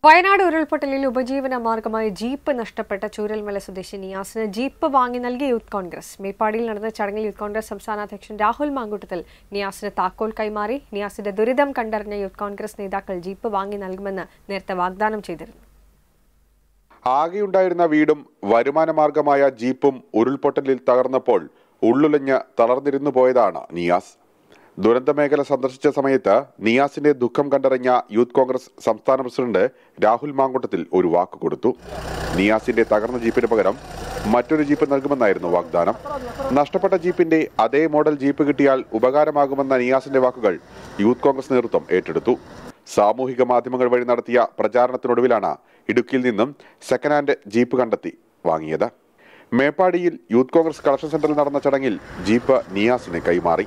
വയനാട് ഉരുൾപൊട്ടലിൽ ഉപജീവന മാർഗമായ ജീപ്പ് നഷ്ടപ്പെട്ട ചൂരൽമല സ്വദേശി നിയാസിന് ജീപ്പ് വാങ്ങി നൽകിയ യൂത്ത് കോൺഗ്രസ് മേപ്പാടിയിൽ നടന്ന ചടങ്ങിൽ യൂത്ത് കോൺഗ്രസ് സംസ്ഥാന അധ്യക്ഷൻ രാഹുൽ മാങ്കൂട്ടത്തിൽ നിയാസിന് താക്കോൽ കൈമാറി നിയാസിന്റെ ദുരിതം കണ്ടറിഞ്ഞ യൂത്ത് കോൺഗ്രസ് നേതാക്കൾ ജീപ്പ് വാങ്ങി നൽകുമെന്ന് നേരത്തെ വാഗ്ദാനം ചെയ്തിരുന്നു ആകെയുണ്ടായിരുന്ന വീടും വരുമാനമാർഗമായ ജീപ്പും ഉരുൾപൊട്ടലിൽ തകർന്നപ്പോൾ ഉള്ളുലഞ്ഞ് തളർന്നിരുന്നു പോയതാണ് നിയാസ് ദുരന്തമേഖല സന്ദർശിച്ച സമയത്ത് നിയാസിന്റെ ദുഃഖം കണ്ടറിഞ്ഞ യൂത്ത് കോൺഗ്രസ് സംസ്ഥാന പ്രസിഡന്റ് രാഹുൽ മാങ്കുട്ടത്തിൽ ഒരു വാക്ക് കൊടുത്തു നിയാസിന്റെ തകർന്ന ജീപ്പിന് പകരം മറ്റൊരു ജീപ്പ് നൽകുമെന്നായിരുന്നു വാഗ്ദാനം നഷ്ടപ്പെട്ട ജീപ്പിന്റെ അതേ മോഡൽ ജീപ്പ് കിട്ടിയാൽ ഉപകാരമാകുമെന്ന നിയാസിന്റെ വാക്കുകൾ യൂത്ത് കോൺഗ്രസ് നേതൃത്വം ഏറ്റെടുത്തു സാമൂഹിക മാധ്യമങ്ങൾ വഴി നടത്തിയ പ്രചാരണത്തിനൊടുവിലാണ് ഇടുക്കിയിൽ നിന്നും സെക്കൻഡ് ഹാൻഡ് ജീപ്പ് കണ്ടെത്തി വാങ്ങിയത് മേപ്പാടിയിൽ യൂത്ത് കോൺഗ്രസ് കളക്ഷൻ സെന്ററിൽ നടന്ന ചടങ്ങിൽ ജീപ്പ് നിയാസിന് കൈമാറി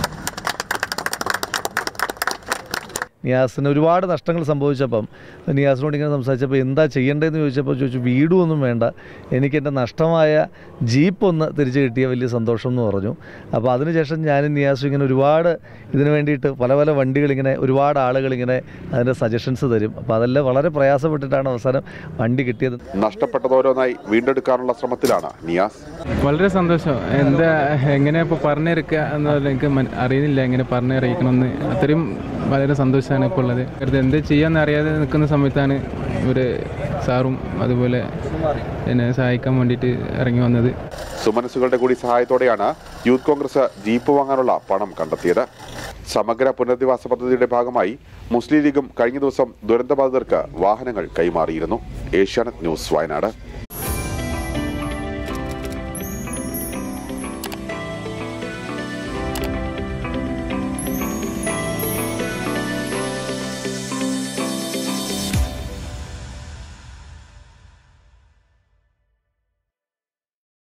നിയാസിന് ഒരുപാട് നഷ്ടങ്ങൾ സംഭവിച്ചപ്പം നിയാസിനോട് ഇങ്ങനെ സംസാരിച്ചപ്പോൾ എന്താ ചെയ്യേണ്ടതെന്ന് ചോദിച്ചപ്പോൾ ചോദിച്ചു വീടും ഒന്നും വേണ്ട എനിക്ക് എൻ്റെ നഷ്ടമായ ജീപ്പ് ഒന്ന് തിരിച്ചു കിട്ടിയ വലിയ സന്തോഷം എന്ന് പറഞ്ഞു അപ്പോൾ അതിനുശേഷം ഞാനും നിയാസും ഇങ്ങനെ ഒരുപാട് ഇതിന് വേണ്ടിയിട്ട് പല പല വണ്ടികൾ ഇങ്ങനെ ഒരുപാട് ആളുകൾ ഇങ്ങനെ അതിൻ്റെ സജഷൻസ് തരും അപ്പോൾ അതെല്ലാം വളരെ പ്രയാസപ്പെട്ടിട്ടാണ് അവസാനം വണ്ടി കിട്ടിയത് നഷ്ടപ്പെട്ടതോരോന്നായി വീണ്ടെടുക്കാനുള്ള ശ്രമത്തിലാണ് നിയാസ് വളരെ സന്തോഷം എന്താ എങ്ങനെ ഇപ്പോൾ പറഞ്ഞിരിക്കുക എന്നല്ല എനിക്ക് മന- അറിയുന്നില്ല എങ്ങനെ പറഞ്ഞറിയിക്കണമെന്ന് അത്രയും വളരെ സന്തോഷമാണ് ഇപ്പോൾ ഉള്ളത് വെറുതെ എന്ത് ചെയ്യാന്ന് അറിയാതെ നിൽക്കുന്ന സമയത്താണ് ഒരു സാറും അതുപോലെ എന്നെ സഹായിക്കാൻ വേണ്ടിയിട്ട് ഇറങ്ങി വന്നത് സുമനസുകളുടെ കൂടി സഹായത്തോടെയാണ് യൂത്ത് കോൺഗ്രസ് ജീപ്പ് വാങ്ങാനുള്ള പണം കണ്ടെത്തിയത് സമഗ്ര പുനരധിവാസ പദ്ധതിയുടെ ഭാഗമായി മുസ്ലിം ലീഗും കഴിഞ്ഞ ദിവസം ദുരന്തബാധിതർക്ക് വാഹനങ്ങൾ കൈമാറിയിരുന്നു ഏഷ്യാനെറ്റ് ന്യൂസ് വയനാട്